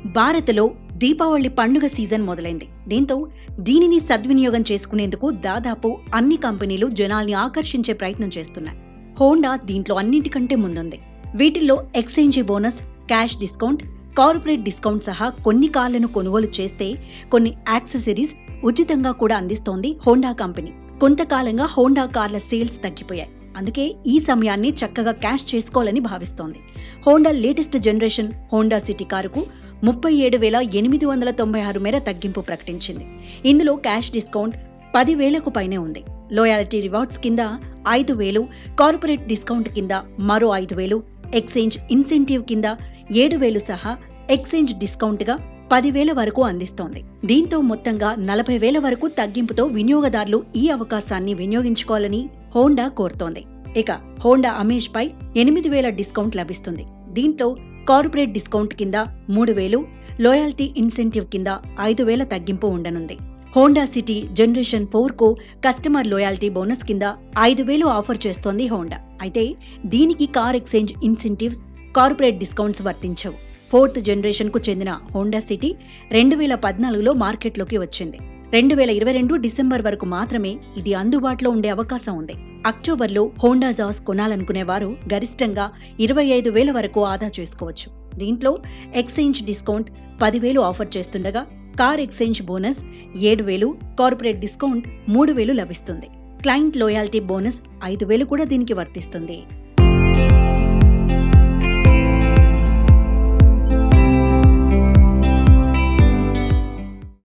భారత్లో దీపావళి పండుగ సీజన్ మొదలైంది దీంతో దీనిని సద్వినియోగం చేసుకునేందుకు దాదాపు అన్ని కంపెనీలు జనాల్ని ఆకర్షించే ప్రయత్నం చేస్తున్నాయి హోండా దీంట్లో అన్నింటికంటే ముందుంది వీటిల్లో exchange bonus cash discount corporate discount సహా కొన్ని కార్లను కొనుగోలు చేస్తే కొన్ని యాక్సెసరీస్ ఉచితంగా కూడా అందిస్తోంది హోండా కంపెనీ కొంతకాలంగా హోండా కార్ల సేల్స్ తగ్గిపోయాయి అందుకే ఈ సమయాన్ని చక్కగా క్యాష్ చేసుకోవాలని భావిస్తోంది Honda latest generation Honda city కారుకు ముప్పై ఏడు వేల ఎనిమిది వందల తొంభై ఆరు మేర తగ్గింపు ప్రకటించింది ఇందులో క్యాష్ డిస్కౌంట్ పది వేలకు పైనే ఉంది లోయాలిటీ రివార్డ్స్ కింద ఐదు వేలు కార్పొరేట్ డిస్కౌంట్ కింద మరో ఐదు వేలు ఎక్స్చేంజ్ ఇన్సెంటివ్ కింద ఏడు వేలు సహా ఎక్స్చేంజ్ డిస్కౌంట్గా పదివేల వరకు అందిస్తోంది దీంతో మొత్తంగా నలభై వేల వరకు తగ్గింపుతో వినియోగదారులు ఈ అవకాశాన్ని వినియోగించుకోవాలని హోండా కోరుతోంది ఇక హోండా అమేజ్ పై ఎనిమిది వేల డిస్కౌంట్ లభిస్తుంది దీంట్లో కార్పొరేట్ డిస్కౌంట్ కింద మూడు వేలు లోయాలిటీ ఇన్సెంటివ్ కింద ఐదు వేల తగ్గింపు ఉండనుంది హోండా సిటీ జనరేషన్ ఫోర్ కు కస్టమర్ లోయాలిటీ బోనస్ కింద ఐదు వేలు ఆఫర్ చేస్తోంది హోండా అయితే దీనికి car exchange incentives corporate discounts వర్తించవు ఫోర్త్ జనరేషన్ కు చెందిన హోండా సిటీ రెండు వేల పద్నాలుగులో మార్కెట్లోకి వచ్చింది రెండు వేల ఇరవై రెండు డిసెంబర్ వరకు మాత్రమే ఇది అందుబాటులో ఉండే అవకాశం ఉంది అక్టోబర్లో హోండా జాస్ కొనాలనుకునే వారు గరిష్టంగా ఇరవై ఐదు వేల వరకు ఆదా చేసుకోవచ్చు దీంట్లో ఎక్స్చేంజ్ డిస్కౌంట్ పదివేలు ఆఫర్ చేస్తుండగా కార్ ఎక్స్చేంజ్ బోనస్ ఏడు వేలు కార్పొరేట్ డిస్కౌంట్ మూడు వేలు లభిస్తుంది క్లయింట్ లోయాలిటీ బోనస్ ఐదు వేలు కూడా దీనికి వర్తిస్తుంది